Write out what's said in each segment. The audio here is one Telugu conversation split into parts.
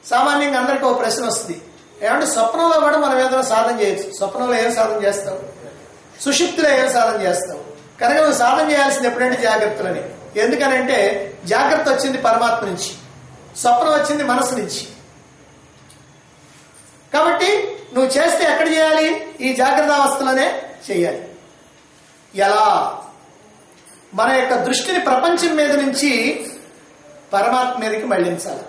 సామాన్యంగా అందరికీ ఒక ప్రశ్న వస్తుంది ఏమంటే స్వప్నంలో కూడా మనం ఏదైనా సాధన చేయొచ్చు స్వప్నంలో ఏం సాధన చేస్తావు సుషుప్తిలో ఏం సాధన చేస్తావు కనుక నువ్వు సాధన చేయాల్సింది ఎప్పుడంటే జాగ్రత్తలని ఎందుకనంటే జాగ్రత్త వచ్చింది పరమాత్మ నుంచి స్వప్నం వచ్చింది మనసు నుంచి కాబట్టి నువ్వు చేస్తే ఎక్కడ చేయాలి ఈ జాగ్రత్త అవస్థలోనే చేయాలి ఎలా మన యొక్క దృష్టిని ప్రపంచం మీద నుంచి పరమాత్మ మీదకి మళ్లించాలి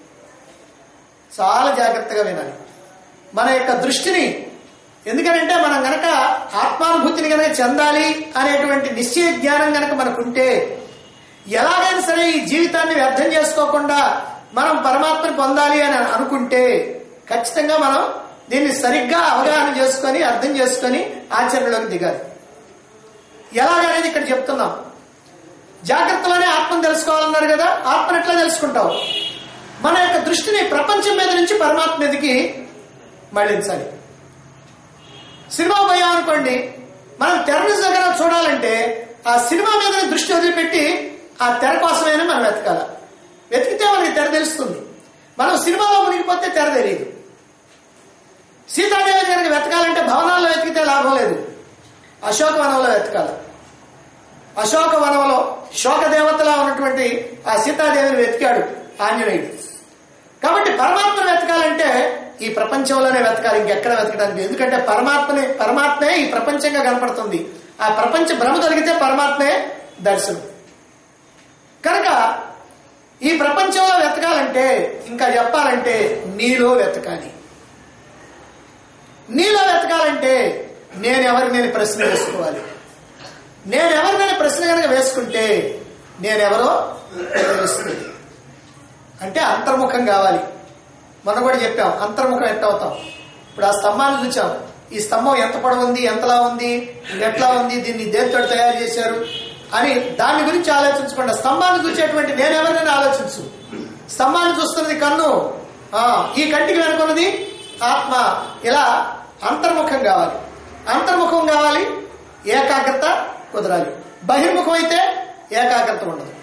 చాలా జాగ్రత్తగా వినాలి మన యొక్క దృష్టిని ఎందుకనంటే మనం గనక ఆత్మానుభూతిని గనక చెందాలి అనేటువంటి నిశ్చయ జ్ఞానం గనక మనకుంటే ఎలాగైనా సరే ఈ జీవితాన్ని వ్యర్థం చేసుకోకుండా మనం పరమాత్మని పొందాలి అని అనుకుంటే ఖచ్చితంగా మనం దీన్ని సరిగ్గా అవగాహన చేసుకొని అర్థం చేసుకొని ఆచరణలోకి దిగాలి ఎలాగనేది ఇక్కడ చెప్తున్నాం జాగ్రత్తలోనే ఆత్మను తెలుసుకోవాలన్నారు కదా ఆత్మను ఎట్లా తెలుసుకుంటావు మన యొక్క దృష్టిని ప్రపంచం మీద నుంచి పరమాత్మ మీదకి మళ్లించాలి సినిమా పోయాం అనుకోండి మనం తెర దగ్గర చూడాలంటే ఆ సినిమా మీద దృష్టి వదిలిపెట్టి ఆ తెర కోసమైనా మనం వెతకాల వెతికితే మనకి తెర తెలుస్తుంది మనం సినిమాలో మునిగిపోతే తెర తెలియదు సీతాదేవి కనుక వెతకాలంటే భవనాల్లో వెతికితే లాభం లేదు అశోక వనంలో వెతకాలి అశోక వనంలో శోక దేవతలా ఉన్నటువంటి ఆ సీతాదేవిని వెతికాడు ఆంజనేయుడు కాబట్టి పరమాత్మను వెతకాలంటే ఈ ప్రపంచంలోనే వెతకాలి ఇంకెక్కడ వెతకడానికి ఎందుకంటే పరమాత్మనే పరమాత్మే ఈ ప్రపంచంగా కనపడుతుంది ఆ ప్రపంచ భ్రమ కలిగితే పరమాత్మే దర్శనం కనుక ఈ ప్రపంచంలో వెతకాలంటే ఇంకా చెప్పాలంటే నీలో వెతకాలి నీలో వెతకాలంటే నేనెవరి నేను ప్రశ్న వేసుకోవాలి నేనెవరినైనా ప్రశ్న కనుక వేసుకుంటే నేనెవరో తెలుస్తుంది అంటే అంతర్ముఖం కావాలి మనం కూడా చెప్పాం అంతర్ముఖం ఎట్ట అవుతాం ఇప్పుడు ఆ స్తంభాన్ని చూచాం ఈ స్తంభం ఎంత పొడవు ఉంది ఎంతలా ఉంది ఎట్లా ఉంది దీన్ని దేంతో తయారు చేశారు అని దాని గురించి ఆలోచించకుండా స్తంభాన్ని చూసేటువంటి నేనెవరినైనా ఆలోచించు స్తంభాన్ని చూస్తున్నది కన్ను ఆ ఈ కంటికి వెనుకున్నది ఆత్మ ఇలా అంతర్ముఖం కావాలి అంతర్ముఖం కావాలి ఏకాగ్రత కుదరాలి బహిర్ముఖం అయితే ఏకాగ్రత ఉండదు